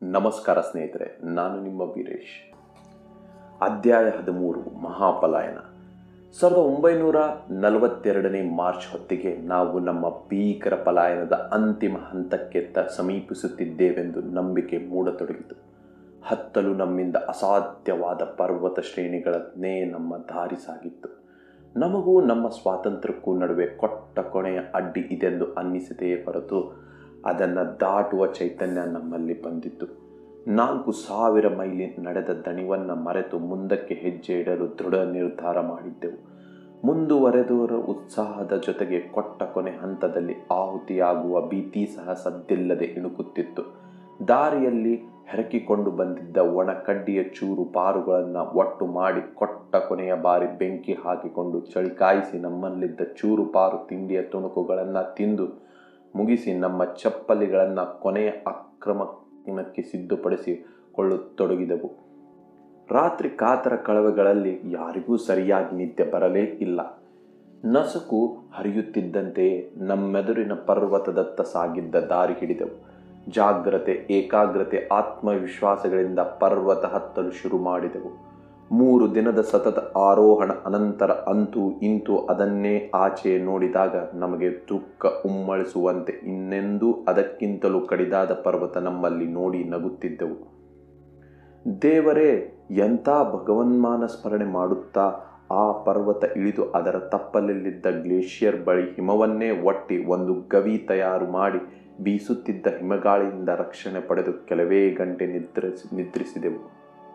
ನಮಸ್ಕಾರ ಸ್ನೇಹಿತರೆ ನಾನು ನಿಮ್ಮ ವೀರೇಶ್ ಅಧ್ಯಾಯ ಹದಿಮೂರು ಮಹಾಪಲಾಯನ ಸಾವಿರದ ಒಂಬೈನೂರ ನಲವತ್ತೆರಡನೇ ಮಾರ್ಚ್ ಹೊತ್ತಿಗೆ ನಾವು ನಮ್ಮ ಭೀಕರ ಪಲಾಯನದ ಅಂತಿಮ ಹಂತಕ್ಕೆ ತ ಸಮೀಪಿಸುತ್ತಿದ್ದೇವೆಂದು ನಂಬಿಕೆ ಮೂಡತೊಡಗಿತು ಹತ್ತಲು ನಮ್ಮಿಂದ ಅಸಾಧ್ಯವಾದ ಪರ್ವತ ಶ್ರೇಣಿಗಳನ್ನೇ ನಮ್ಮ ದಾರಿ ಸಾಗಿತ್ತು ನಮಗೂ ನಮ್ಮ ಸ್ವಾತಂತ್ರ್ಯಕ್ಕೂ ನಡುವೆ ಕೊಟ್ಟ ಕೊನೆಯ ಅಡ್ಡಿ ಇದೆಂದು ಅನ್ನಿಸಿದೆಯೇ ಹೊರತು ಅದನ್ನು ದಾಟುವ ಚೈತನ್ಯ ನಮ್ಮಲ್ಲಿ ಬಂದಿತ್ತು ನಾಲ್ಕು ಸಾವಿರ ಮೈಲಿ ನಡೆದ ದಣಿವನ್ನು ಮರೆತು ಮುಂದಕ್ಕೆ ಹೆಜ್ಜೆ ಇಡಲು ದೃಢ ನಿರ್ಧಾರ ಮಾಡಿದ್ದೆವು ಮುಂದುವರೆದವರ ಉತ್ಸಾಹದ ಜೊತೆಗೆ ಕೊಟ್ಟ ಕೊನೆ ಹಂತದಲ್ಲಿ ಆಹುತಿಯಾಗುವ ಭೀತಿ ಸಹ ಸದ್ದಿಲ್ಲದೆ ಇಣುಕುತ್ತಿತ್ತು ದಾರಿಯಲ್ಲಿ ಹೆರಕಿಕೊಂಡು ಬಂದಿದ್ದ ಒಣ ಕಡ್ಡಿಯ ಚೂರು ಪಾರುಗಳನ್ನು ಒಟ್ಟು ಮಾಡಿ ಕೊಟ್ಟ ಕೊನೆಯ ಬಾರಿ ಬೆಂಕಿ ಹಾಕಿಕೊಂಡು ಚಳಿ ಕಾಯಿಸಿ ನಮ್ಮಲ್ಲಿದ್ದ ಚೂರು ಪಾರು ತಿಂಡಿಯ ತುಣುಕುಗಳನ್ನು ತಿಂದು ಮುಗಿಸಿ ನಮ್ಮ ಚಪ್ಪಲಿಗಳನ್ನು ಕೊನೆಯ ಆಕ್ರಮಣಕ್ಕೆ ಸಿದ್ಧಪಡಿಸಿಕೊಳ್ಳತೊಡಗಿದೆವು ರಾತ್ರಿ ಕಾತರ ಕಳವೆಗಳಲ್ಲಿ ಯಾರಿಗೂ ಸರಿಯಾಗಿ ನಿದ್ದೆ ಬರಲೇ ಇಲ್ಲ ನಸುಕು ಹರಿಯುತ್ತಿದ್ದಂತೆಯೇ ನಮ್ಮೆದುರಿನ ಪರ್ವತದತ್ತ ಸಾಗಿದ್ದ ದಾರಿ ಹಿಡಿದೆವು ಜಾಗ್ರತೆ ಏಕಾಗ್ರತೆ ಆತ್ಮವಿಶ್ವಾಸಗಳಿಂದ ಪರ್ವತ ಹತ್ತಲು ಶುರು ಮಾಡಿದೆವು ಮೂರು ದಿನದ ಸತತ ಆರೋಹಣ ಅನಂತರ ಅಂತೂ ಇಂತೂ ಅದನ್ನೇ ಆಚೆ ನೋಡಿದಾಗ ನಮಗೆ ದುಃಖ ಉಮ್ಮಳಿಸುವಂತೆ ಇನ್ನೆಂದೂ ಅದಕ್ಕಿಂತಲೂ ಕಡಿದಾದ ಪರ್ವತ ನಮ್ಮಲ್ಲಿ ನೋಡಿ ನಗುತ್ತಿದ್ದೆವು ದೇವರೇ ಎಂಥ ಭಗವನ್ಮಾನ ಸ್ಮರಣೆ ಮಾಡುತ್ತಾ ಆ ಪರ್ವತ ಇಳಿದು ಅದರ ತಪ್ಪಲಲ್ಲಿದ್ದ ಗ್ಲೇಷಿಯರ್ ಬಳಿ ಹಿಮವನ್ನೇ ಒಟ್ಟಿ ಒಂದು ಗವಿ ತಯಾರು ಮಾಡಿ ಬೀಸುತ್ತಿದ್ದ ಹಿಮಗಾಳಿಯಿಂದ ರಕ್ಷಣೆ ಪಡೆದು ಕೆಲವೇ ಗಂಟೆ ನಿದ್ರಿಸಿ ನಿದ್ರಿಸಿದೆವು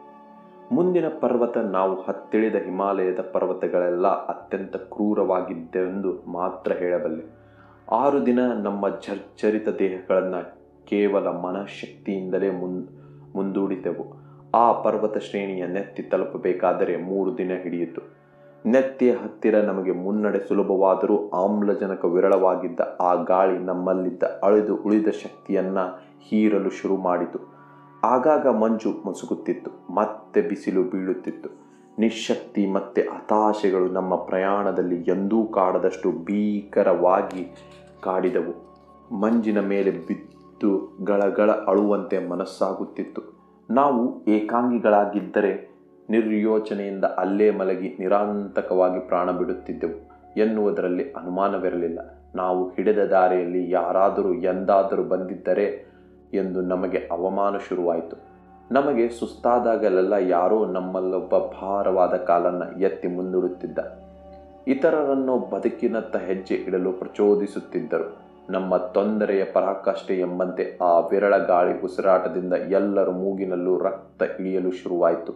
ಮುಂದಿನ ಪರ್ವತ ನಾವು ಹತ್ತಿಳಿದ ಹಿಮಾಲಯದ ಪರ್ವತಗಳೆಲ್ಲ ಅತ್ಯಂತ ಕ್ರೂರವಾಗಿದ್ದೆಂದು ಮಾತ್ರ ಹೇಳಬಲ್ಲೆ ಆರು ದಿನ ನಮ್ಮ ಜರ್ಜರಿತ ದೇಹಗಳನ್ನು ಕೇವಲ ಮನಃಶಕ್ತಿಯಿಂದಲೇ ಮುನ್ ಮುಂದೂಡಿದೆವು ಆ ಪರ್ವತ ಶ್ರೇಣಿಯ ನೆತ್ತಿ ತಲುಪಬೇಕಾದರೆ ಮೂರು ದಿನ ಹಿಡಿಯಿತು ನೆತ್ತಿಯ ಹತ್ತಿರ ನಮಗೆ ಮುನ್ನಡೆ ಸುಲಭವಾದರೂ ಆಮ್ಲಜನಕ ವಿರಳವಾಗಿದ್ದ ಆ ಗಾಳಿ ನಮ್ಮಲ್ಲಿದ್ದ ಅಳಿದು ಉಳಿದ ಶಕ್ತಿಯನ್ನ ಹೀರಲು ಶುರು ಮಾಡಿತು ಆಗಾಗ ಮಂಜು ಮುಸುಗುತ್ತಿತ್ತು ಮತ್ತೆ ಬಿಸಿಲು ಬೀಳುತ್ತಿತ್ತು ನಿಶಕ್ತಿ ಮತ್ತೆ ಹತಾಶೆಗಳು ನಮ್ಮ ಪ್ರಯಾಣದಲ್ಲಿ ಎಂದೂ ಕಾಡದಷ್ಟು ಭೀಕರವಾಗಿ ಕಾಡಿದವು ಮಂಜಿನ ಮೇಲೆ ಬಿದ್ದು ಗಳಗಳ ಅಳುವಂತೆ ಮನಸ್ಸಾಗುತ್ತಿತ್ತು ನಾವು ಏಕಾಂಗಿಗಳಾಗಿದ್ದರೆ ನಿರ್ಯೋಚನೆಯಿಂದ ಅಲ್ಲೇ ಮಲಗಿ ನಿರಾಂತಕವಾಗಿ ಪ್ರಾಣ ಬಿಡುತ್ತಿದ್ದೆವು ಎನ್ನುವುದರಲ್ಲಿ ಅನುಮಾನವಿರಲಿಲ್ಲ ನಾವು ಹಿಡಿದ ದಾರಿಯಲ್ಲಿ ಯಾರಾದರೂ ಎಂದಾದರೂ ಬಂದಿದ್ದರೆ ಎಂದು ನಮಗೆ ಅವಮಾನ ಶುರುವಾಯಿತು ನಮಗೆ ಸುಸ್ತಾದಾಗಲೆಲ್ಲ ಯಾರೋ ನಮ್ಮಲ್ಲೊಬ್ಬ ಭಾರವಾದ ಕಾಲನ್ನು ಎತ್ತಿ ಮುಂದೂಡುತ್ತಿದ್ದ ಇತರರನ್ನು ಬದುಕಿನತ್ತ ಹೆಜ್ಜೆ ಇಡಲು ಪ್ರಚೋದಿಸುತ್ತಿದ್ದರು ನಮ್ಮ ತೊಂದರೆಯ ಪರಾಕಾಷ್ಠೆ ಎಂಬಂತೆ ಆ ವಿರಳ ಗಾಳಿ ಉಸಿರಾಟದಿಂದ ಎಲ್ಲರ ಮೂಗಿನಲ್ಲೂ ರಕ್ತ ಇಳಿಯಲು ಶುರುವಾಯಿತು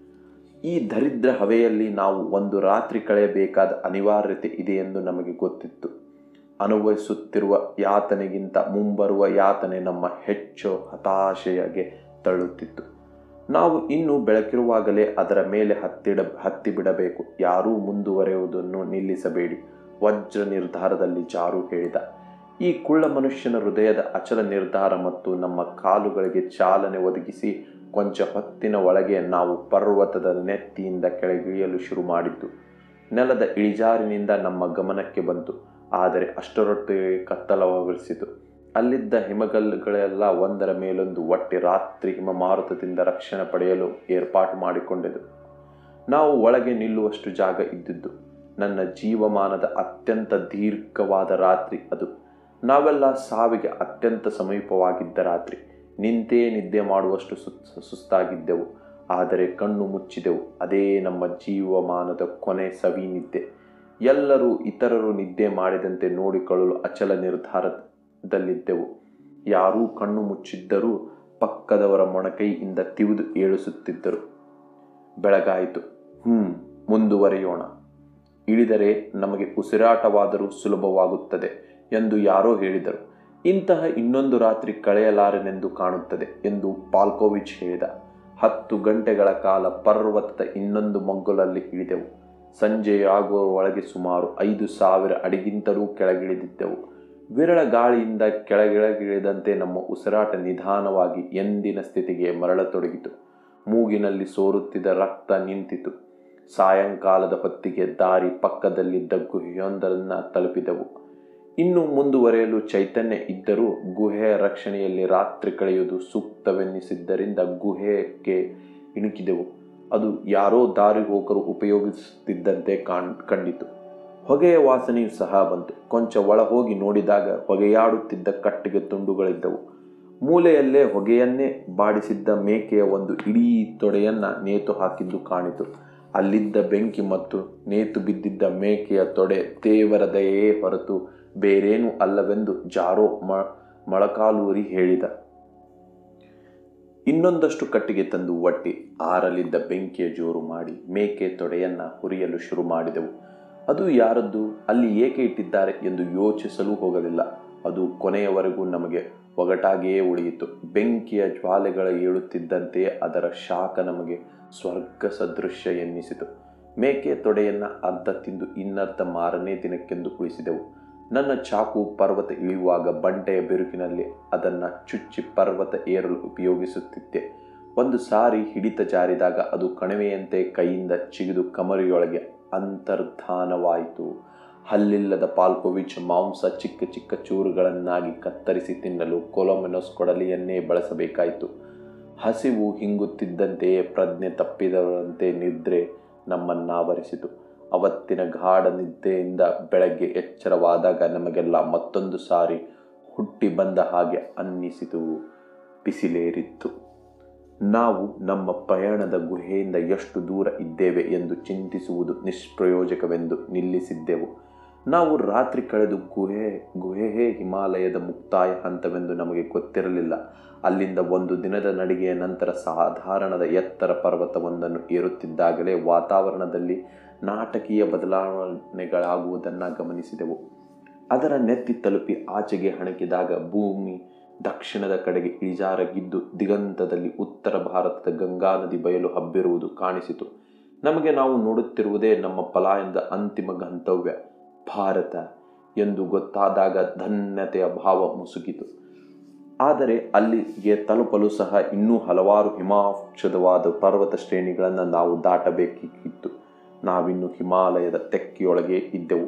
ಈ ದರಿದ್ರ ಹವೆಯಲ್ಲಿ ನಾವು ಒಂದು ರಾತ್ರಿ ಕಳೆಯಬೇಕಾದ ಅನಿವಾರ್ಯತೆ ಇದೆ ಎಂದು ನಮಗೆ ಗೊತ್ತಿತ್ತು ಅನುಭವಿಸುತ್ತಿರುವ ಯಾತನೆಗಿಂತ ಮುಂಬರುವ ಯಾತನೆ ನಮ್ಮ ಹೆಚ್ಚು ಹತಾಶೆಗೆ ತಳ್ಳುತ್ತಿತ್ತು ನಾವು ಇನ್ನು ಬೆಳಕಿರುವಾಗಲೇ ಅದರ ಮೇಲೆ ಹತ್ತಿಡ ಹತ್ತಿ ಬಿಡಬೇಕು ಯಾರೂ ಮುಂದುವರೆಯುವುದನ್ನು ನಿಲ್ಲಿಸಬೇಡಿ ವಜ್ರ ನಿರ್ಧಾರದಲ್ಲಿ ಜಾರು ಹೇಳಿದ ಈ ಕುಳ್ಳ ಮನುಷ್ಯನ ಹೃದಯದ ಅಚಲ ನಿರ್ಧಾರ ಮತ್ತು ನಮ್ಮ ಕಾಲುಗಳಿಗೆ ಚಾಲನೆ ಒದಗಿಸಿ ಕೊಂಚ ಹೊತ್ತಿನ ಒಳಗೆ ನಾವು ಪರ್ವತದ ನೆತ್ತಿಯಿಂದ ಕೆಳಗಿಳಿಯಲು ಶುರು ಮಾಡಿದ್ದು ನೆಲದ ಇಳಿಜಾರಿನಿಂದ ನಮ್ಮ ಗಮನಕ್ಕೆ ಬಂತು ಆದರೆ ಅಷ್ಟರೊಟ್ಟಿಗೆ ಕತ್ತಲವಗೊಳಿಸಿತು ಅಲ್ಲಿದ್ದ ಹಿಮಗಲ್ಲುಗಳೆಲ್ಲ ಒಂದರ ಮೇಲೊಂದು ಒಟ್ಟಿ ರಾತ್ರಿ ಹಿಮಮಾರುತದಿಂದ ರಕ್ಷಣೆ ಪಡೆಯಲು ಏರ್ಪಾಟು ಮಾಡಿಕೊಂಡೆದು ನಾವು ಒಳಗೆ ನಿಲ್ಲುವಷ್ಟು ಜಾಗ ಇದ್ದಿದ್ದು ನನ್ನ ಜೀವಮಾನದ ಅತ್ಯಂತ ದೀರ್ಘವಾದ ರಾತ್ರಿ ಅದು ನಾವೆಲ್ಲ ಸಾವಿಗೆ ಅತ್ಯಂತ ಸಮೀಪವಾಗಿದ್ದ ರಾತ್ರಿ ನಿಂತೇ ನಿದ್ದೆ ಮಾಡುವಷ್ಟು ಸುಸ್ತಾಗಿದ್ದೆವು ಆದರೆ ಕಣ್ಣು ಮುಚ್ಚಿದೆವು ಅದೇ ನಮ್ಮ ಜೀವಮಾನದ ಕೊನೆ ಸವಿ ನಿದ್ದೆ ಎಲ್ಲರೂ ಇತರರು ನಿದ್ದೆ ಮಾಡಿದಂತೆ ನೋಡಿಕೊಳ್ಳಲು ಅಚಲ ನಿರ್ಧಾರದಲ್ಲಿದ್ದೆವು ಯಾರೂ ಕಣ್ಣು ಮುಚ್ಚಿದ್ದರೂ ಪಕ್ಕದವರ ಮೊಣಕೈಯಿಂದ ತಿವಿದು ಏಳಿಸುತ್ತಿದ್ದರು ಬೆಳಗಾಯಿತು ಹ್ಮ್ ಮುಂದುವರಿಯೋಣ ಇಳಿದರೆ ನಮಗೆ ಉಸಿರಾಟವಾದರೂ ಸುಲಭವಾಗುತ್ತದೆ ಎಂದು ಯಾರೋ ಹೇಳಿದರು ಇಂತಹ ಇನ್ನೊಂದು ರಾತ್ರಿ ಕಳೆಯಲಾರೆನೆಂದು ಕಾಣುತ್ತದೆ ಎಂದು ಪಾಲ್ಕೋವಿಚ್ ಹೇಳಿದ ಹತ್ತು ಗಂಟೆಗಳ ಕಾಲ ಪರ್ವತದ ಇನ್ನೊಂದು ಮಗ್ಗುಲಲ್ಲಿ ಇಳಿದೆವು ಸಂಜೆಯಾಗುವ ಒಳಗೆ ಸುಮಾರು ಐದು ಸಾವಿರ ಅಡಿಗಿಂತಲೂ ಕೆಳಗಿಳಿದಿದ್ದೆವು ವಿರಳ ಗಾಳಿಯಿಂದ ಕೆಳಗಿಳಗಿಳಿದಂತೆ ನಮ್ಮ ಉಸಿರಾಟ ನಿಧಾನವಾಗಿ ಎಂದಿನ ಸ್ಥಿತಿಗೆ ಮರಳತೊಡಗಿತು ಮೂಗಿನಲ್ಲಿ ಸೋರುತ್ತಿದ್ದ ರಕ್ತ ನಿಂತಿತು ಸಾಯಂಕಾಲದ ಹೊತ್ತಿಗೆ ದಾರಿ ಪಕ್ಕದಲ್ಲಿದ್ದ ಗುಹೆಯೊಂದರನ್ನು ತಲುಪಿದೆವು ಇನ್ನು ಮುಂದುವರೆಯಲು ಚೈತನ್ಯ ಇದ್ದರೂ ಗುಹೆಯ ರಕ್ಷಣೆಯಲ್ಲಿ ರಾತ್ರಿ ಕಳೆಯುವುದು ಸೂಕ್ತವೆನ್ನಿಸಿದ್ದರಿಂದ ಗುಹೆಗೆ ಇಣುಕಿದೆವು ಅದು ಯಾರೋ ದಾರಿ ಹೋಗರು ಉಪಯೋಗಿಸುತ್ತಿದ್ದಂತೆ ಕಾಣ್ ಕಂಡಿತು ಹೊಗೆಯ ವಾಸನೆಯು ಸಹ ಬಂತು ಕೊಂಚ ಒಳ ಹೋಗಿ ನೋಡಿದಾಗ ಹೊಗೆಯಾಡುತ್ತಿದ್ದ ಕಟ್ಟಿಗೆ ತುಂಡುಗಳಿದ್ದವು ಮೂಲೆಯಲ್ಲೇ ಹೊಗೆಯನ್ನೇ ಬಾಡಿಸಿದ್ದ ಮೇಕೆಯ ಒಂದು ಇಡೀ ತೊಡೆಯನ್ನ ನೇತು ಹಾಕಿದ್ದು ಕಾಣಿತು ಅಲ್ಲಿದ್ದ ಬೆಂಕಿ ಮತ್ತು ನೇತು ಬಿದ್ದಿದ್ದ ಮೇಕೆಯ ತೊಡೆ ದೇವರ ದಯೆಯೇ ಹೊರತು ಬೇರೇನೂ ಅಲ್ಲವೆಂದು ಜಾರೋ ಮ ಮೊಳಕಾಲೂರಿ ಹೇಳಿದ ಇನ್ನೊಂದಷ್ಟು ಕಟ್ಟಿಗೆ ತಂದು ಒಟ್ಟಿ ಆರಲಿದ್ದ ಬೆಂಕಿಯ ಜೋರು ಮಾಡಿ ಮೇಕೆ ತೊಡೆಯನ್ನ ಹುರಿಯಲು ಶುರು ಮಾಡಿದೆವು ಅದು ಯಾರದ್ದು ಅಲ್ಲಿ ಏಕೆ ಇಟ್ಟಿದ್ದಾರೆ ಎಂದು ಯೋಚಿಸಲು ಹೋಗಲಿಲ್ಲ ಅದು ಕೊನೆಯವರೆಗೂ ನಮಗೆ ಒಗಟಾಗಿಯೇ ಉಳಿಯಿತು ಬೆಂಕಿಯ ಜ್ವಾಲೆಗಳ ಏಳುತ್ತಿದ್ದಂತೆಯೇ ಅದರ ಶಾಖ ನಮಗೆ ಸ್ವರ್ಗ ಸದೃಶ್ಯ ಎನ್ನಿಸಿತು ಮೇಕೆ ತೊಡೆಯನ್ನ ಅರ್ಧ ತಿಂದು ಇನ್ನರ್ಧ ಮಾರನೇ ದಿನಕ್ಕೆಂದು ಉಳಿಸಿದೆವು ನನ್ನ ಚಾಕು ಪರ್ವತ ಇಳಿಯುವಾಗ ಬಂಡೆಯ ಬಿರುಕಿನಲ್ಲಿ ಅದನ್ನು ಚುಚ್ಚಿ ಪರ್ವತ ಏರಲು ಉಪಯೋಗಿಸುತ್ತಿದ್ದೆ ಒಂದು ಸಾರಿ ಹಿಡಿತ ಜಾರಿದಾಗ ಅದು ಕಣಿವೆಯಂತೆ ಕೈಯಿಂದ ಚಿಗಿದು ಕಮರಿಯೊಳಗೆ ಅಂತರ್ಧಾನವಾಯಿತು ಹಲ್ಲಿಲ್ಲದ ಪಾಲ್ಕೋವಿಚ್ ಮಾಂಸ ಚಿಕ್ಕ ಚಿಕ್ಕ ಚೂರುಗಳನ್ನಾಗಿ ಕತ್ತರಿಸಿ ತಿನ್ನಲು ಕೊಲೊಮೆನೊಸ್ ಕೊಡಲಿಯನ್ನೇ ಬಳಸಬೇಕಾಯಿತು ಹಸಿವು ಹಿಂಗುತ್ತಿದ್ದಂತೆಯೇ ಪ್ರಜ್ಞೆ ತಪ್ಪಿದವರಂತೆ ನಿದ್ರೆ ನಮ್ಮನ್ನಾವರಿಸಿತು ಅವತ್ತಿನ ಗಾಢ ನಿದ್ದೆಯಿಂದ ಬೆಳಗ್ಗೆ ಎಚ್ಚರವಾದಾಗ ನಮಗೆಲ್ಲ ಮತ್ತೊಂದು ಸಾರಿ ಹುಟ್ಟಿ ಬಂದ ಹಾಗೆ ಅನ್ನಿಸಿತು ಬಿಸಿಲೇರಿತ್ತು ನಾವು ನಮ್ಮ ಪ್ರಯಾಣದ ಗುಹೆಯಿಂದ ಎಷ್ಟು ದೂರ ಇದ್ದೇವೆ ಎಂದು ಚಿಂತಿಸುವುದು ನಿಷ್ಪ್ರಯೋಜಕವೆಂದು ನಿಲ್ಲಿಸಿದ್ದೆವು ನಾವು ರಾತ್ರಿ ಕಳೆದು ಗುಹೆ ಗುಹೆಯೇ ಹಿಮಾಲಯದ ಮುಕ್ತಾಯ ಹಂತವೆಂದು ನಮಗೆ ಗೊತ್ತಿರಲಿಲ್ಲ ಅಲ್ಲಿಂದ ಒಂದು ದಿನದ ನಡಿಗೆಯ ನಂತರ ಸಾಧಾರಣದ ಎತ್ತರ ಪರ್ವತವೊಂದನ್ನು ಏರುತ್ತಿದ್ದಾಗಲೇ ವಾತಾವರಣದಲ್ಲಿ ನಾಟಕೀಯ ಬದಲಾವಣೆಗಳಾಗುವುದನ್ನು ಗಮನಿಸಿದೆವು ಅದರ ನೆತ್ತಿ ತಲುಪಿ ಆಚೆಗೆ ಹಣಕಿದಾಗ ಭೂಮಿ ದಕ್ಷಿಣದ ಕಡೆಗೆ ಇಳಿಜಾರಗಿದ್ದು ದಿಗಂತದಲ್ಲಿ ಉತ್ತರ ಭಾರತದ ಗಂಗಾ ನದಿ ಬಯಲು ಹಬ್ಬಿರುವುದು ಕಾಣಿಸಿತು ನಮಗೆ ನಾವು ನೋಡುತ್ತಿರುವುದೇ ನಮ್ಮ ಪಲಾಯನದ ಅಂತಿಮ ಗಂತವ್ಯ ಭಾರತ ಎಂದು ಗೊತ್ತಾದಾಗ ಧನ್ಯತೆಯ ಭಾವ ಮುಸುಕಿತು ಆದರೆ ಅಲ್ಲಿಗೆ ತಲುಪಲು ಸಹ ಇನ್ನೂ ಹಲವಾರು ಹಿಮಾಕ್ಷದವಾದ ಪರ್ವತ ಶ್ರೇಣಿಗಳನ್ನು ನಾವು ದಾಟಬೇಕಿತ್ತು ನಾವಿನ್ನು ಹಿಮಾಲಯದ ತೆಕ್ಕಿಯೊಳಗೆ ಇದ್ದೆವು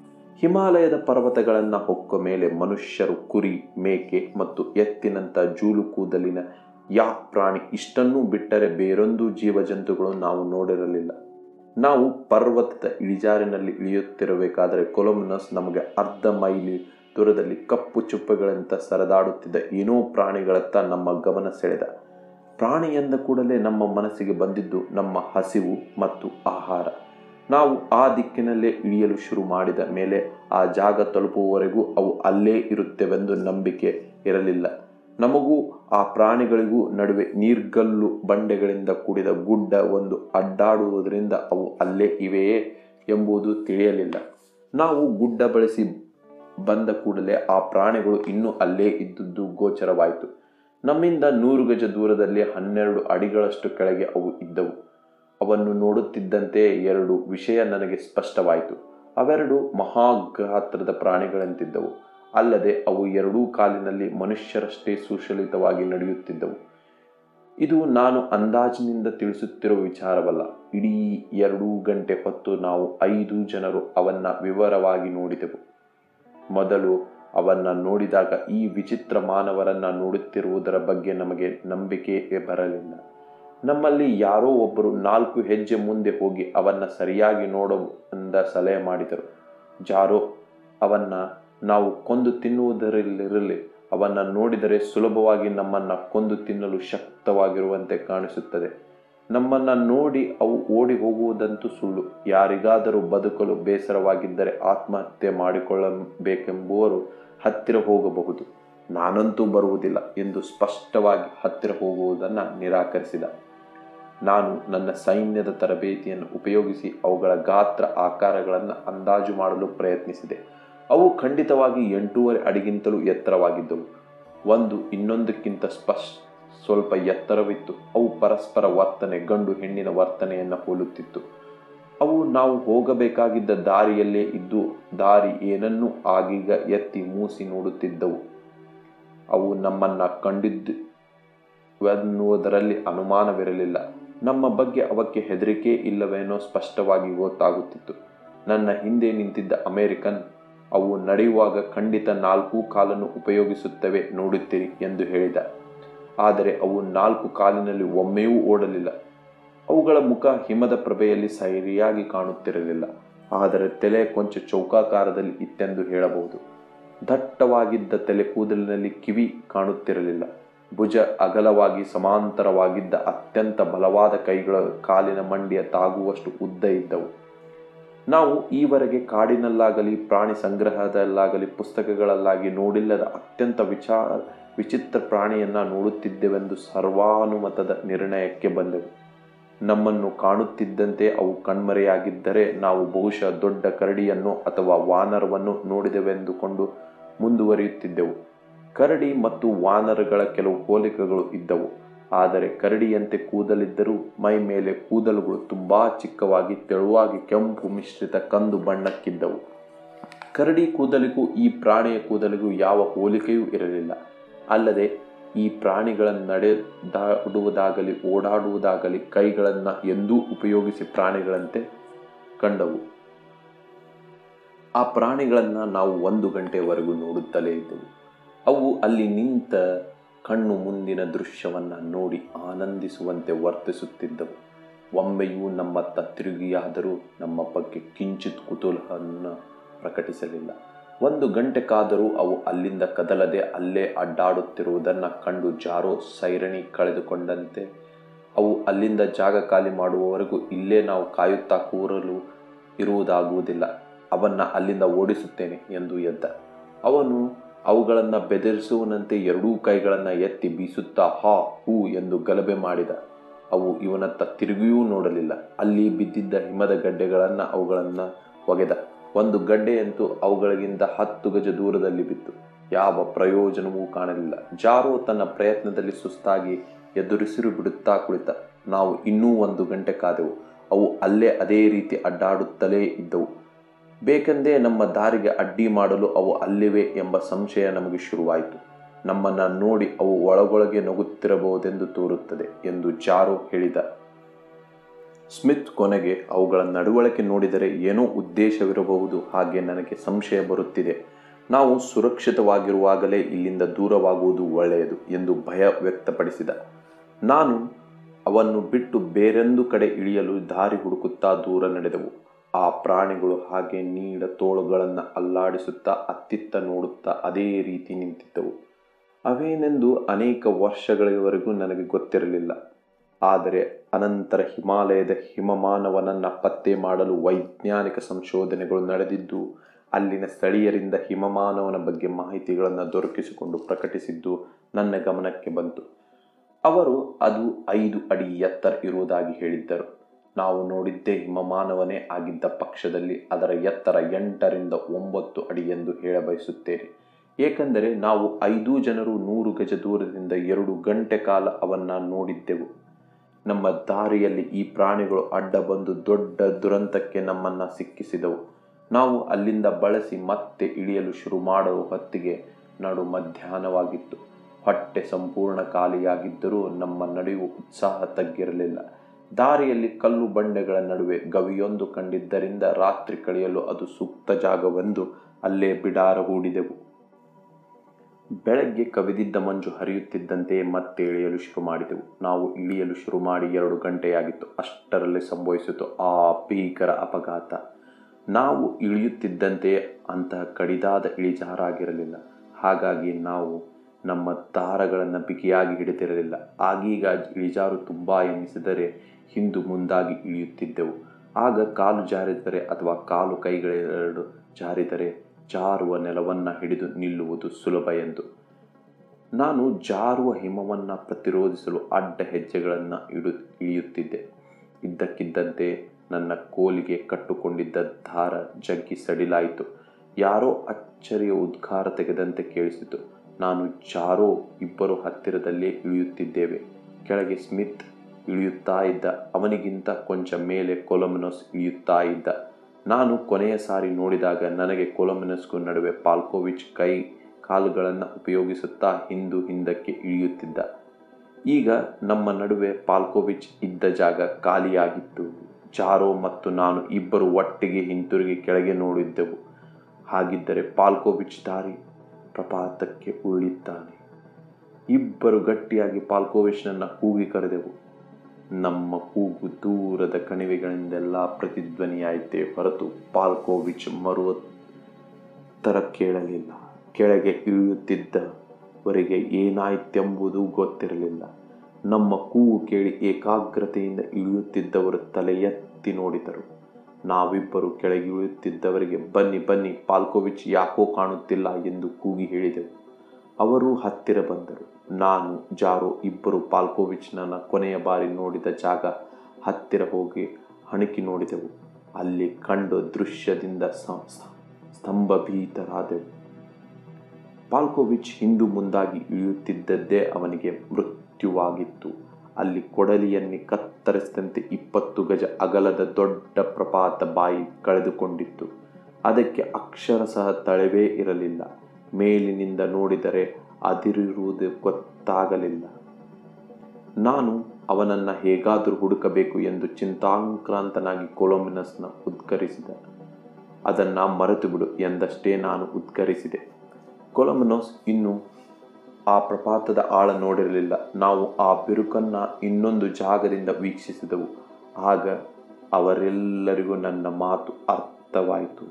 ಹಿಮಾಲಯದ ಪರ್ವತಗಳನ್ನು ಹೊಕ್ಕ ಮೇಲೆ ಮನುಷ್ಯರು ಕುರಿ ಮೇಕೆ ಮತ್ತು ಎತ್ತಿನಂಥ ಜೂಲು ಕೂದಲಿನ ಯಾ ಪ್ರಾಣಿ ಇಷ್ಟನ್ನೂ ಬಿಟ್ಟರೆ ಬೇರೊಂದು ಜೀವಜಂತುಗಳು ನಾವು ನೋಡಿರಲಿಲ್ಲ ನಾವು ಪರ್ವತದ ಇಳಿಜಾರಿನಲ್ಲಿ ಇಳಿಯುತ್ತಿರಬೇಕಾದರೆ ಕೊಲೊಮಿನಸ್ ನಮಗೆ ಅರ್ಧ ಮೈಲಿ ದೂರದಲ್ಲಿ ಕಪ್ಪು ಚುಪ್ಪೆಗಳಂತ ಸರದಾಡುತ್ತಿದ್ದ ಏನೋ ಪ್ರಾಣಿಗಳತ್ತ ನಮ್ಮ ಗಮನ ಸೆಳೆದ ಪ್ರಾಣಿ ಎಂದ ಕೂಡಲೇ ನಮ್ಮ ಮನಸ್ಸಿಗೆ ಬಂದಿದ್ದು ನಮ್ಮ ಹಸಿವು ಮತ್ತು ಆಹಾರ ನಾವು ಆ ದಿಕ್ಕಿನಲ್ಲೇ ಇಳಿಯಲು ಶುರು ಮಾಡಿದ ಮೇಲೆ ಆ ಜಾಗ ತಲುಪುವವರೆಗೂ ಅವು ಅಲ್ಲೇ ಇರುತ್ತವೆಂದು ನಂಬಿಕೆ ಇರಲಿಲ್ಲ ನಮಗೂ ಆ ಪ್ರಾಣಿಗಳಿಗೂ ನಡುವೆ ನೀರ್ಗಲ್ಲು ಬಂಡೆಗಳಿಂದ ಕೂಡಿದ ಗುಡ್ಡ ಒಂದು ಅಡ್ಡಾಡುವುದರಿಂದ ಅವು ಅಲ್ಲೇ ಇವೆಯೇ ಎಂಬುದು ತಿಳಿಯಲಿಲ್ಲ ನಾವು ಗುಡ್ಡ ಬಳಸಿ ಬಂದ ಕೂಡಲೇ ಆ ಪ್ರಾಣಿಗಳು ಇನ್ನೂ ಅಲ್ಲೇ ಇದ್ದುದು ಗೋಚರವಾಯಿತು ನಮ್ಮಿಂದ ನೂರು ಗಜ ದೂರದಲ್ಲಿ ಹನ್ನೆರಡು ಅಡಿಗಳಷ್ಟು ಕೆಳಗೆ ಅವು ಇದ್ದವು ಅವನ್ನು ನೋಡುತ್ತಿದ್ದಂತೆ ಎರಡು ವಿಷಯ ನನಗೆ ಸ್ಪಷ್ಟವಾಯಿತು ಅವೆರಡು ಮಹಾಗಾತ್ರದ ಪ್ರಾಣಿಗಳಂತಿದ್ದವು ಅಲ್ಲದೆ ಅವು ಎರಡೂ ಕಾಲಿನಲ್ಲಿ ಮನುಷ್ಯರಷ್ಟೇ ಸುಶಲಿತವಾಗಿ ನಡೆಯುತ್ತಿದ್ದವು ಇದು ನಾನು ಅಂದಾಜಿನಿಂದ ತಿಳಿಸುತ್ತಿರುವ ವಿಚಾರವಲ್ಲ ಇಡೀ ಎರಡೂ ಗಂಟೆ ಹೊತ್ತು ನಾವು ಐದು ಜನರು ಅವನ್ನ ವಿವರವಾಗಿ ನೋಡಿದೆವು ಮೊದಲು ಅವನ್ನ ನೋಡಿದಾಗ ಈ ವಿಚಿತ್ರ ಮಾನವರನ್ನ ನೋಡುತ್ತಿರುವುದರ ಬಗ್ಗೆ ನಮಗೆ ನಂಬಿಕೆ ಬರಲಿಲ್ಲ ನಮ್ಮಲ್ಲಿ ಯಾರೋ ಒಬ್ಬರು ನಾಲ್ಕು ಹೆಜ್ಜೆ ಮುಂದೆ ಹೋಗಿ ಅವನ್ನ ಸರಿಯಾಗಿ ನೋಡು ಎಂದ ಸಲಹೆ ಮಾಡಿದರು ಜಾರೋ ಅವನ್ನ ನಾವು ಕೊಂದು ತಿನ್ನುವುದರಲ್ಲಿರಲಿ ಅವನ್ನ ನೋಡಿದರೆ ಸುಲಭವಾಗಿ ನಮ್ಮನ್ನ ಕೊಂದು ತಿನ್ನಲು ಶಕ್ತವಾಗಿರುವಂತೆ ಕಾಣಿಸುತ್ತದೆ ನಮ್ಮನ್ನ ನೋಡಿ ಅವು ಓಡಿ ಹೋಗುವುದಂತೂ ಸುಳ್ಳು ಯಾರಿಗಾದರೂ ಬದುಕಲು ಬೇಸರವಾಗಿದ್ದರೆ ಆತ್ಮಹತ್ಯೆ ಮಾಡಿಕೊಳ್ಳಬೇಕೆಂಬುವರು ಹತ್ತಿರ ಹೋಗಬಹುದು ನಾನಂತೂ ಬರುವುದಿಲ್ಲ ಎಂದು ಸ್ಪಷ್ಟವಾಗಿ ಹತ್ತಿರ ಹೋಗುವುದನ್ನು ನಿರಾಕರಿಸಿದ ನಾನು ನನ್ನ ಸೈನ್ಯದ ತರಬೇತಿಯನ್ನು ಉಪಯೋಗಿಸಿ ಅವುಗಳ ಗಾತ್ರ ಆಕಾರಗಳನ್ನು ಅಂದಾಜು ಮಾಡಲು ಪ್ರಯತ್ನಿಸಿದೆ ಅವು ಖಂಡಿತವಾಗಿ ಎಂಟೂವರೆ ಅಡಿಗಿಂತಲೂ ಎತ್ತರವಾಗಿದ್ದವು ಒಂದು ಇನ್ನೊಂದಕ್ಕಿಂತ ಸ್ಪಷ್ಟ ಸ್ವಲ್ಪ ಎತ್ತರವಿತ್ತು ಅವು ಪರಸ್ಪರ ವರ್ತನೆ ಗಂಡು ಹೆಣ್ಣಿನ ವರ್ತನೆಯನ್ನು ಹೋಲುತ್ತಿತ್ತು ಅವು ನಾವು ಹೋಗಬೇಕಾಗಿದ್ದ ದಾರಿಯಲ್ಲೇ ಇದ್ದು ದಾರಿ ಏನನ್ನೂ ಆಗೀಗ ಎತ್ತಿ ಮೂಸಿ ನೋಡುತ್ತಿದ್ದವು ಅವು ನಮ್ಮನ್ನ ಕಂಡಿದ್ದುವೆನ್ನುವುದರಲ್ಲಿ ಅನುಮಾನವಿರಲಿಲ್ಲ ನಮ್ಮ ಬಗ್ಗೆ ಅವಕ್ಕೆ ಹೆದರಿಕೆ ಇಲ್ಲವೇನೋ ಸ್ಪಷ್ಟವಾಗಿ ಗೊತ್ತಾಗುತ್ತಿತ್ತು ನನ್ನ ಹಿಂದೆ ನಿಂತಿದ್ದ ಅಮೇರಿಕನ್ ಅವು ನಡೆಯುವಾಗ ಖಂಡಿತ ನಾಲ್ಕು ಕಾಲನ್ನು ಉಪಯೋಗಿಸುತ್ತವೆ ನೋಡುತ್ತೀರಿ ಎಂದು ಹೇಳಿದ ಆದರೆ ಅವು ನಾಲ್ಕು ಕಾಲಿನಲ್ಲಿ ಒಮ್ಮೆಯೂ ಓಡಲಿಲ್ಲ ಅವುಗಳ ಮುಖ ಹಿಮದ ಪ್ರಭೆಯಲ್ಲಿ ಸರಿಯಾಗಿ ಕಾಣುತ್ತಿರಲಿಲ್ಲ ಆದರೆ ತಲೆ ಕೊಂಚ ಚೌಕಾಕಾರದಲ್ಲಿ ಇತ್ತೆಂದು ಹೇಳಬಹುದು ದಟ್ಟವಾಗಿದ್ದ ತಲೆ ಕೂದಲಿನಲ್ಲಿ ಕಿವಿ ಕಾಣುತ್ತಿರಲಿಲ್ಲ ಭುಜ ಅಗಲವಾಗಿ ಸಮಾಂತರವಾಗಿದ್ದ ಅತ್ಯಂತ ಬಲವಾದ ಕೈಗಳ ಕಾಲಿನ ಮಂಡಿಯ ತಾಗುವಷ್ಟು ಉದ್ದ ಇದ್ದವು ನಾವು ಈವರೆಗೆ ಕಾಡಿನಲ್ಲಾಗಲಿ ಪ್ರಾಣಿ ಸಂಗ್ರಹದಲ್ಲಾಗಲಿ ಪುಸ್ತಕಗಳಲ್ಲಾಗಿ ನೋಡಿಲ್ಲದ ಅತ್ಯಂತ ವಿಚಾರ ವಿಚಿತ್ರ ಪ್ರಾಣಿಯನ್ನ ನೋಡುತ್ತಿದ್ದೆವೆಂದು ಸರ್ವಾನುಮತದ ನಿರ್ಣಯಕ್ಕೆ ಬಂದೆವು ನಮ್ಮನ್ನು ಕಾಣುತ್ತಿದ್ದಂತೆ ಅವು ಕಣ್ಮರೆಯಾಗಿದ್ದರೆ ನಾವು ಬಹುಶಃ ದೊಡ್ಡ ಕರಡಿಯನ್ನು ಅಥವಾ ವಾನರವನ್ನು ನೋಡಿದೆವೆಂದುಕೊಂಡು ಮುಂದುವರಿಯುತ್ತಿದ್ದೆವು ಕರಡಿ ಮತ್ತು ವಾನರಗಳ ಕೆಲವು ಹೋಲಿಕೆಗಳು ಇದ್ದವು ಆದರೆ ಕರಡಿಯಂತೆ ಕೂದಲಿದ್ದರೂ ಮೈ ಮೇಲೆ ಕೂದಲುಗಳು ತುಂಬಾ ಚಿಕ್ಕವಾಗಿ ತೆಳುವಾಗಿ ಕೆಂಪು ಮಿಶ್ರಿತ ಕಂದು ಬಣ್ಣಕ್ಕಿದ್ದವು ಕರಡಿ ಕೂದಲಿಗೂ ಈ ಪ್ರಾಣಿಯ ಕೂದಲಿಗೂ ಯಾವ ಹೋಲಿಕೆಯೂ ಇರಲಿಲ್ಲ ಅಲ್ಲದೆ ಈ ಪ್ರಾಣಿಗಳ ನಡೆದಾಡುವುದಾಗಲಿ ಓಡಾಡುವುದಾಗಲಿ ಕೈಗಳನ್ನು ಎಂದೂ ಉಪಯೋಗಿಸಿ ಪ್ರಾಣಿಗಳಂತೆ ಕಂಡವು ಆ ಪ್ರಾಣಿಗಳನ್ನು ನಾವು ಒಂದು ಗಂಟೆವರೆಗೂ ನೋಡುತ್ತಲೇ ಇದ್ದೆವು ಅವು ಅಲ್ಲಿ ನಿಂತ ಕಣ್ಣು ಮುಂದಿನ ದೃಶ್ಯವನ್ನು ನೋಡಿ ಆನಂದಿಸುವಂತೆ ವರ್ತಿಸುತ್ತಿದ್ದವು ಒಮ್ಮೆಯೂ ನಮ್ಮತ್ತ ತಿರುಗಿಯಾದರೂ ನಮ್ಮ ಬಗ್ಗೆ ಕಿಂಚಿತ್ ಕುತೂಹಲವನ್ನು ಪ್ರಕಟಿಸಲಿಲ್ಲ ಒಂದು ಗಂಟೆ ಕಾದರೂ ಅವು ಅಲ್ಲಿಂದ ಕದಲದೆ ಅಲ್ಲೇ ಅಡ್ಡಾಡುತ್ತಿರುವುದನ್ನು ಕಂಡು ಜಾರೋ ಸೈರಣಿ ಕಳೆದುಕೊಂಡಂತೆ ಅವು ಅಲ್ಲಿಂದ ಜಾಗ ಖಾಲಿ ಮಾಡುವವರೆಗೂ ಇಲ್ಲೇ ನಾವು ಕಾಯುತ್ತಾ ಕೂರಲು ಇರುವುದಾಗುವುದಿಲ್ಲ ಅವನ್ನ ಅಲ್ಲಿಂದ ಓಡಿಸುತ್ತೇನೆ ಎಂದು ಎದ್ದ ಅವನು ಅವುಗಳನ್ನು ಬೆದರಿಸುವನಂತೆ ಎರಡೂ ಕೈಗಳನ್ನು ಎತ್ತಿ ಬೀಸುತ್ತಾ ಹಾ ಹೂ ಎಂದು ಗಲಭೆ ಮಾಡಿದ ಅವು ಇವನತ್ತ ತಿರುಗಿಯೂ ನೋಡಲಿಲ್ಲ ಅಲ್ಲಿ ಬಿದ್ದಿದ್ದ ಹಿಮದ ಗಡ್ಡೆಗಳನ್ನು ಅವುಗಳನ್ನು ಒಗೆದ ಒಂದು ಗಡ್ಡೆಯಂತೂ ಅವುಗಳಿಗಿಂತ ಹತ್ತು ಗಜ ದೂರದಲ್ಲಿ ಬಿತ್ತು ಯಾವ ಪ್ರಯೋಜನವೂ ಕಾಣಲಿಲ್ಲ ಜಾರೋ ತನ್ನ ಪ್ರಯತ್ನದಲ್ಲಿ ಸುಸ್ತಾಗಿ ಎದುರಿಸಿರು ಬಿಡುತ್ತಾ ಕುಳಿತ ನಾವು ಇನ್ನೂ ಒಂದು ಗಂಟೆ ಕಾದೆವು ಅವು ಅಲ್ಲೇ ಅದೇ ರೀತಿ ಅಡ್ಡಾಡುತ್ತಲೇ ಇದ್ದವು ಬೇಕೆಂದೇ ನಮ್ಮ ದಾರಿಗೆ ಅಡ್ಡಿ ಮಾಡಲು ಅವು ಅಲ್ಲಿವೆ ಎಂಬ ಸಂಶಯ ನಮಗೆ ಶುರುವಾಯಿತು ನಮ್ಮನ್ನ ನೋಡಿ ಅವು ಒಳಗೊಳಗೆ ನಗುತ್ತಿರಬಹುದೆಂದು ತೋರುತ್ತದೆ ಎಂದು ಜಾರೋ ಹೇಳಿದ ಸ್ಮಿತ್ ಕೊನೆಗೆ ಅವುಗಳ ನಡವಳಿಕೆ ನೋಡಿದರೆ ಏನೋ ಉದ್ದೇಶವಿರಬಹುದು ಹಾಗೆ ನನಗೆ ಸಂಶಯ ಬರುತ್ತಿದೆ ನಾವು ಸುರಕ್ಷಿತವಾಗಿರುವಾಗಲೇ ಇಲ್ಲಿಂದ ದೂರವಾಗುವುದು ಒಳ್ಳೆಯದು ಎಂದು ಭಯ ವ್ಯಕ್ತಪಡಿಸಿದ ನಾನು ಅವನ್ನು ಬಿಟ್ಟು ಬೇರೊಂದು ಕಡೆ ಇಳಿಯಲು ದಾರಿ ಹುಡುಕುತ್ತಾ ದೂರ ನಡೆದೆವು ಆ ಪ್ರಾಣಿಗಳು ಹಾಗೆ ನೀಡ ತೋಳುಗಳನ್ನು ಅಲ್ಲಾಡಿಸುತ್ತಾ ಅತ್ತಿತ್ತ ನೋಡುತ್ತಾ ಅದೇ ರೀತಿ ನಿಂತಿದ್ದವು ಅವೇನೆಂದು ಅನೇಕ ವರ್ಷಗಳವರೆಗೂ ನನಗೆ ಗೊತ್ತಿರಲಿಲ್ಲ ಆದರೆ ಅನಂತರ ಹಿಮಾಲಯದ ಹಿಮಮಾನವನನ್ನು ಪತ್ತೆ ಮಾಡಲು ವೈಜ್ಞಾನಿಕ ಸಂಶೋಧನೆಗಳು ನಡೆದಿದ್ದು ಅಲ್ಲಿನ ಸ್ಥಳೀಯರಿಂದ ಹಿಮಮಾನವನ ಬಗ್ಗೆ ಮಾಹಿತಿಗಳನ್ನು ದೊರಕಿಸಿಕೊಂಡು ಪ್ರಕಟಿಸಿದ್ದು ನನ್ನ ಗಮನಕ್ಕೆ ಬಂತು ಅವರು ಅದು ಐದು ಅಡಿ ಎತ್ತರ ಇರುವುದಾಗಿ ಹೇಳಿದ್ದರು ನಾವು ನೋಡಿದ್ದೇ ಹಿಮಮಾನವನೇ ಆಗಿದ್ದ ಪಕ್ಷದಲ್ಲಿ ಅದರ ಎತ್ತರ ಎಂಟರಿಂದ ಒಂಬತ್ತು ಅಡಿ ಎಂದು ಹೇಳಬಯಸುತ್ತೇನೆ ಏಕೆಂದರೆ ನಾವು ಐದು ಜನರು ನೂರು ಗಜ ದೂರದಿಂದ ಎರಡು ಗಂಟೆ ಕಾಲ ಅವನ್ನ ನೋಡಿದ್ದೆವು ನಮ್ಮ ದಾರಿಯಲ್ಲಿ ಈ ಪ್ರಾಣಿಗಳು ಅಡ್ಡ ಬಂದು ದೊಡ್ಡ ದುರಂತಕ್ಕೆ ನಮ್ಮನ್ನ ಸಿಕ್ಕಿಸಿದವು ನಾವು ಅಲ್ಲಿಂದ ಬಳಸಿ ಮತ್ತೆ ಇಳಿಯಲು ಶುರು ಮಾಡುವ ಹೊತ್ತಿಗೆ ನಡು ಮಧ್ಯಾಹ್ನವಾಗಿತ್ತು ಹೊಟ್ಟೆ ಸಂಪೂರ್ಣ ಖಾಲಿಯಾಗಿದ್ದರೂ ನಮ್ಮ ನಡೆಯುವ ಉತ್ಸಾಹ ತಗ್ಗಿರಲಿಲ್ಲ ದಾರಿಯಲ್ಲಿ ಕಲ್ಲು ಬಂಡೆಗಳ ನಡುವೆ ಗವಿಯೊಂದು ಕಂಡಿದ್ದರಿಂದ ರಾತ್ರಿ ಕಳೆಯಲು ಅದು ಸೂಕ್ತ ಜಾಗವೆಂದು ಅಲ್ಲೇ ಬಿಡಾರ ಹೂಡಿದೆವು ಬೆಳಗ್ಗೆ ಕವಿದಿದ್ದ ಮಂಜು ಹರಿಯುತ್ತಿದ್ದಂತೆಯೇ ಮತ್ತೆ ಇಳಿಯಲು ಶುರು ಮಾಡಿದೆವು ನಾವು ಇಳಿಯಲು ಶುರು ಮಾಡಿ ಎರಡು ಗಂಟೆಯಾಗಿತ್ತು ಅಷ್ಟರಲ್ಲಿ ಸಂಭವಿಸಿತು ಆ ಭೀಕರ ಅಪಘಾತ ನಾವು ಇಳಿಯುತ್ತಿದ್ದಂತೆಯೇ ಅಂತಹ ಕಡಿದಾದ ಇಳಿಜಾರಾಗಿರಲಿಲ್ಲ ಹಾಗಾಗಿ ನಾವು ನಮ್ಮ ದಾರಗಳನ್ನು ಬಿಗಿಯಾಗಿ ಹಿಡಿದಿರಲಿಲ್ಲ ಆಗೀಗ ಇಳಿಜಾರು ತುಂಬ ಎನ್ನಿಸಿದರೆ ಹಿಂದು ಮುಂದಾಗಿ ಇಳಿಯುತ್ತಿದ್ದೆವು ಆಗ ಕಾಲು ಜಾರಿದರೆ ಅಥವಾ ಕಾಲು ಕೈಗಳೆರಡು ಜಾರಿದರೆ ಜಾರುವ ನೆಲವನ್ನು ಹಿಡಿದು ನಿಲ್ಲುವುದು ಸುಲಭ ಎಂದು ನಾನು ಜಾರುವ ಹಿಮವನ್ನು ಪ್ರತಿರೋಧಿಸಲು ಅಡ್ಡ ಹೆಜ್ಜೆಗಳನ್ನು ಇಡು ಇಳಿಯುತ್ತಿದ್ದೆ ಇದ್ದಕ್ಕಿದ್ದಂತೆ ನನ್ನ ಕೋಲಿಗೆ ಕಟ್ಟುಕೊಂಡಿದ್ದ ದಾರ ಜಗ್ಗಿ ಸಡಿಲಾಯಿತು ಯಾರೋ ಅಚ್ಚರಿಯ ಉದ್ಗಾರ ತೆಗೆದಂತೆ ಕೇಳಿಸಿತು ನಾನು ಜಾರೋ ಇಬ್ಬರು ಹತ್ತಿರದಲ್ಲೇ ಇಳಿಯುತ್ತಿದ್ದೇವೆ ಕೆಳಗೆ ಸ್ಮಿತ್ ಇಳಿಯುತ್ತಾ ಇದ್ದ ಅವನಿಗಿಂತ ಕೊಂಚ ಮೇಲೆ ಕೊಲೊಮಿನೋಸ್ ಇಳಿಯುತ್ತಾ ಇದ್ದ ನಾನು ಕೊನೆಯ ಸಾರಿ ನೋಡಿದಾಗ ನನಗೆ ಕೊಲೊಮಿನಸ್ಗೂ ನಡುವೆ ಪಾಲ್ಕೋವಿಚ್ ಕೈ ಕಾಲುಗಳನ್ನು ಉಪಯೋಗಿಸುತ್ತಾ ಹಿಂದು ಹಿಂದಕ್ಕೆ ಇಳಿಯುತ್ತಿದ್ದ ಈಗ ನಮ್ಮ ನಡುವೆ ಪಾಲ್ಕೋವಿಚ್ ಇದ್ದ ಜಾಗ ಖಾಲಿಯಾಗಿತ್ತು ಜಾರೋ ಮತ್ತು ನಾನು ಇಬ್ಬರು ಒಟ್ಟಿಗೆ ಹಿಂತಿರುಗಿ ಕೆಳಗೆ ನೋಡಿದ್ದೆವು ಹಾಗಿದ್ದರೆ ಪಾಲ್ಕೋವಿಚ್ ದಾರಿ ಪ್ರಪಾತಕ್ಕೆ ಉರುಳಿದ್ದಾನೆ ಇಬ್ಬರು ಗಟ್ಟಿಯಾಗಿ ಪಾಲ್ಕೋವಿಚ್ನನ್ನ ಕೂಗಿ ಕರೆದೆವು ನಮ್ಮ ಕೂಗು ದೂರದ ಕಣಿವೆಗಳಿಂದೆಲ್ಲ ಪ್ರತಿಧ್ವನಿಯಾಯಿತೇ ಹೊರತು ಪಾಲ್ಕೋವಿಚ್ ಮರುವ ತರ ಕೇಳಲಿಲ್ಲ ಕೆಳಗೆ ಇಳಿಯುತ್ತಿದ್ದವರಿಗೆ ಏನಾಯ್ತೆಂಬುದು ಗೊತ್ತಿರಲಿಲ್ಲ ನಮ್ಮ ಕೂಗು ಕೇಳಿ ಏಕಾಗ್ರತೆಯಿಂದ ಇಳಿಯುತ್ತಿದ್ದವರು ತಲೆ ಎತ್ತಿ ನೋಡಿದರು ನಾವಿಬ್ಬರು ಕೆಳಗೆ ಇಳಿಯುತ್ತಿದ್ದವರಿಗೆ ಬನ್ನಿ ಬನ್ನಿ ಪಾಲ್ಕೋವಿಚ್ ಯಾಕೋ ಕಾಣುತ್ತಿಲ್ಲ ಎಂದು ಕೂಗಿ ಹೇಳಿದೆವು ಅವರು ಹತ್ತಿರ ಬಂದರು ನಾನು ಜಾರೋ ಇಬ್ಬರು ಪಾಲ್ಕೋವಿಚ್ನನ್ನ ಕೊನೆಯ ಬಾರಿ ನೋಡಿದ ಜಾಗ ಹತ್ತಿರ ಹೋಗಿ ಹಣಕಿ ನೋಡಿದೆವು ಅಲ್ಲಿ ಕಂಡು ದೃಶ್ಯದಿಂದ ಸ್ತಂಭಭೀತರಾದೆವು ಪಾಲ್ಕೋವಿಚ್ ಹಿಂದು ಮುಂದಾಗಿ ಇಳಿಯುತ್ತಿದ್ದದ್ದೇ ಅವನಿಗೆ ಮೃತ್ಯುವಾಗಿತ್ತು ಅಲ್ಲಿ ಕೊಡಲಿಯನ್ನೇ ಕತ್ತರಿಸಿದಂತೆ ಇಪ್ಪತ್ತು ಗಜ ಅಗಲದ ದೊಡ್ಡ ಪ್ರಪಾತ ಬಾಯಿ ಕಳೆದುಕೊಂಡಿತ್ತು ಅದಕ್ಕೆ ಅಕ್ಷರ ಸಹ ತಳವೇ ಇರಲಿಲ್ಲ ಮೇಲಿನಿಂದ ನೋಡಿದರೆ ಅದಿರಿರುವುದು ಗೊತ್ತಾಗಲಿಲ್ಲ ನಾನು ಅವನನ್ನು ಹೇಗಾದರೂ ಹುಡುಕಬೇಕು ಎಂದು ಚಿಂತಾಕ್ರಾಂತನಾಗಿ ಕೊಲೊಮಿನಸ್ನ ಉದ್ಗರಿಸಿದ ಅದನ್ನು ಮರೆತು ಬಿಡು ಎಂದಷ್ಟೇ ನಾನು ಉದ್ಗರಿಸಿದೆ ಕೊಲೊಮಿನೋಸ್ ಇನ್ನು ಆ ಪ್ರಪಾತದ ಆಳ ನೋಡಿರಲಿಲ್ಲ ನಾವು ಆ ಬಿರುಕನ್ನು ಇನ್ನೊಂದು ಜಾಗದಿಂದ ವೀಕ್ಷಿಸಿದೆವು ಆಗ ಅವರೆಲ್ಲರಿಗೂ ನನ್ನ ಮಾತು ಅರ್ಥವಾಯಿತು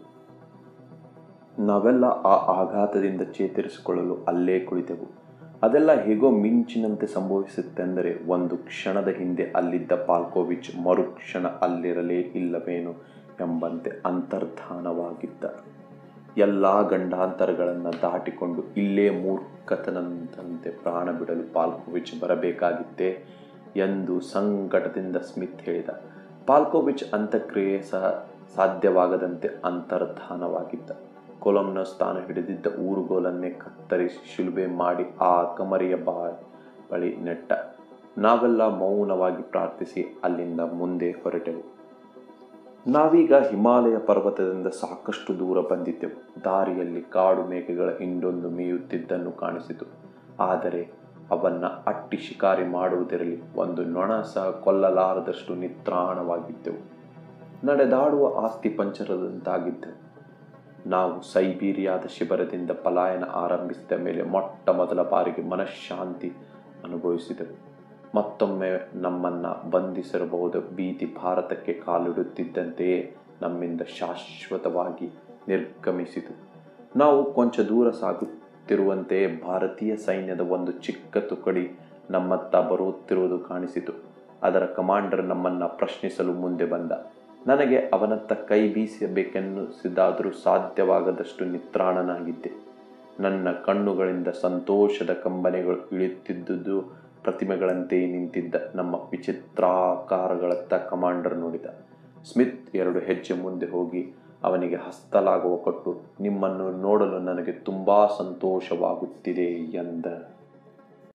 ನಾವೆಲ್ಲ ಆ ಆಘಾತದಿಂದ ಚೇತರಿಸಿಕೊಳ್ಳಲು ಅಲ್ಲೇ ಕುಳಿತೆವು ಅದೆಲ್ಲ ಹೇಗೋ ಮಿಂಚಿನಂತೆ ಸಂಭವಿಸುತ್ತೆಂದರೆ ಒಂದು ಕ್ಷಣದ ಹಿಂದೆ ಅಲ್ಲಿದ್ದ ಪಾಲ್ಕೋವಿಚ್ ಮರುಕ್ಷಣ ಅಲ್ಲಿರಲೇ ಇಲ್ಲವೇನು ಎಂಬಂತೆ ಅಂತರ್ಧಾನವಾಗಿದ್ದ ಎಲ್ಲ ಗಂಡಾಂತರಗಳನ್ನು ದಾಟಿಕೊಂಡು ಇಲ್ಲೇ ಮೂರ್ಖತನಂತೆ ಪ್ರಾಣ ಬಿಡಲು ಪಾಲ್ಕೋವಿಚ್ ಬರಬೇಕಾಗಿತ್ತೇ ಎಂದು ಸಂಕಟದಿಂದ ಸ್ಮಿತ್ ಹೇಳಿದ ಪಾಲ್ಕೋವಿಚ್ ಅಂತಕ್ರಿಯೆ ಸಹ ಸಾಧ್ಯವಾಗದಂತೆ ಅಂತರ್ಧಾನವಾಗಿದ್ದ ಕೊಲಂನ ಸ್ಥಾನ ಹಿಡಿದಿದ್ದ ಊರುಗೋಲನ್ನೇ ಕತ್ತರಿಸಿ ಶಿಲುಬೆ ಮಾಡಿ ಆ ಕಮರಿಯ ಬಾ ಬಳಿ ನೆಟ್ಟ ನಾವೆಲ್ಲ ಮೌನವಾಗಿ ಪ್ರಾರ್ಥಿಸಿ ಅಲ್ಲಿಂದ ಮುಂದೆ ಹೊರಟೆವು ನಾವೀಗ ಹಿಮಾಲಯ ಪರ್ವತದಿಂದ ಸಾಕಷ್ಟು ದೂರ ಬಂದಿದ್ದೆವು ದಾರಿಯಲ್ಲಿ ಕಾಡು ಮೇಕೆಗಳ ಹಿಂಡೊಂದು ಮೇಯುತ್ತಿದ್ದನ್ನು ಕಾಣಿಸಿತು ಆದರೆ ಅವನ್ನ ಅಟ್ಟಿ ಶಿಕಾರಿ ಮಾಡುವುದಿರಲಿ ಒಂದು ನೊಣ ಸಹ ಕೊಲ್ಲಲಾರದಷ್ಟು ನಿತ್ರಾಣವಾಗಿದ್ದೆವು ನಡೆದಾಡುವ ಆಸ್ತಿ ಪಂಚರದಂತಾಗಿದ್ದೆವು ನಾವು ಸೈಬೀರಿಯಾದ ಶಿಬಿರದಿಂದ ಪಲಾಯನ ಆರಂಭಿಸಿದ ಮೇಲೆ ಮೊಟ್ಟ ಮೊದಲ ಬಾರಿಗೆ ಮನಃಶಾಂತಿ ಅನುಭವಿಸಿದೆವು ಮತ್ತೊಮ್ಮೆ ನಮ್ಮನ್ನು ಬಂಧಿಸಿರಬಹುದು ಭೀತಿ ಭಾರತಕ್ಕೆ ಕಾಲಿಡುತ್ತಿದ್ದಂತೆಯೇ ನಮ್ಮಿಂದ ಶಾಶ್ವತವಾಗಿ ನಿರ್ಗಮಿಸಿತು ನಾವು ಕೊಂಚ ದೂರ ಸಾಗುತ್ತಿರುವಂತೆಯೇ ಭಾರತೀಯ ಸೈನ್ಯದ ಒಂದು ಚಿಕ್ಕ ತುಕಡಿ ನಮ್ಮತ್ತ ಬರುತ್ತಿರುವುದು ಕಾಣಿಸಿತು ಅದರ ಕಮಾಂಡರ್ ನಮ್ಮನ್ನು ಪ್ರಶ್ನಿಸಲು ಮುಂದೆ ಬಂದ ನನಗೆ ಅವನತ್ತ ಕೈ ಬೀಸಬೇಕೆನ್ನಿಸಿದಾದರೂ ಸಾಧ್ಯವಾಗದಷ್ಟು ನಿತ್ರಾಣನಾಗಿದ್ದೆ ನನ್ನ ಕಣ್ಣುಗಳಿಂದ ಸಂತೋಷದ ಕಂಬನೆಗಳು ಇಳಿಯುತ್ತಿದ್ದುದು ಪ್ರತಿಮೆಗಳಂತೆಯೇ ನಿಂತಿದ್ದ ನಮ್ಮ ವಿಚಿತ್ರಾಕಾರಗಳತ್ತ ಕಮಾಂಡರ್ ನೋಡಿದ ಸ್ಮಿತ್ ಎರಡು ಹೆಜ್ಜೆ ಮುಂದೆ ಹೋಗಿ ಅವನಿಗೆ ಹಸ್ತಲಾಗುವ ಕೊಟ್ಟು ನಿಮ್ಮನ್ನು ನೋಡಲು ನನಗೆ ತುಂಬ ಸಂತೋಷವಾಗುತ್ತಿದೆ ಎಂದ